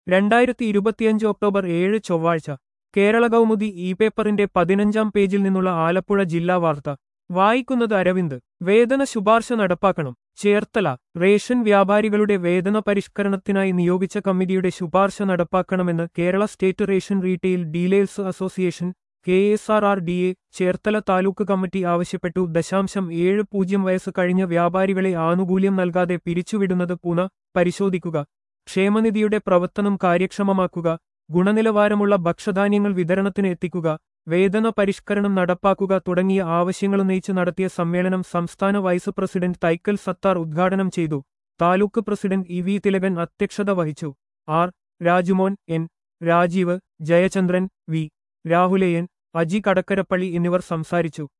രണ്ടായിരത്തി ഇരുപത്തിയഞ്ച് ഒക്ടോബർ ഏഴ് ചൊവ്വാഴ്ച കേരള കൗമുദി ഇ പേപ്പറിന്റെ പതിനഞ്ചാം പേജിൽ നിന്നുള്ള ആലപ്പുഴ ജില്ലാ വാർത്ത വായിക്കുന്നത് അരവിന്ദ് വേതന ശുപാർശ നടപ്പാക്കണം ചേർത്തല റേഷൻ വ്യാപാരികളുടെ വേതന പരിഷ്കരണത്തിനായി നിയോഗിച്ച കമ്മിറ്റിയുടെ ശുപാർശ നടപ്പാക്കണമെന്ന് Kerala state ration retail dealers association K S R R D A Cherthala taluk committee ആവശ്യപ്പെട്ടു ദശാംശം ഏഴ് പൂജ്യം വയസ്സ് കഴിഞ്ഞ വ്യാപാരികളെ ആനുകൂല്യം നൽകാതെ പിരിച്ചുവിടുന്നത് പുനഃ പരിശോധിക്കുക ക്ഷേമനിധിയുടെ പ്രവർത്തനം കാര്യക്ഷമമാക്കുക ഗുണനിലവാരമുള്ള ഭക്ഷ്യധാന്യങ്ങൾ വിതരണത്തിന് എത്തിക്കുക വേതന പരിഷ്കരണം നടപ്പാക്കുക തുടങ്ങിയ ആവശ്യങ്ങളുന്നയിച്ച് നടത്തിയ സമ്മേളനം സംസ്ഥാന വൈസ് പ്രസിഡന്റ് തൈക്കൽ സത്താർ ഉദ്ഘാടനം ചെയ്തു taluk president E V Thilakan അധ്യക്ഷത വഹിച്ചു R Rajumon N Rajeev Jayachandran V Rahulayan Aji Kadakkarappally എന്നിവർ സംസാരിച്ചു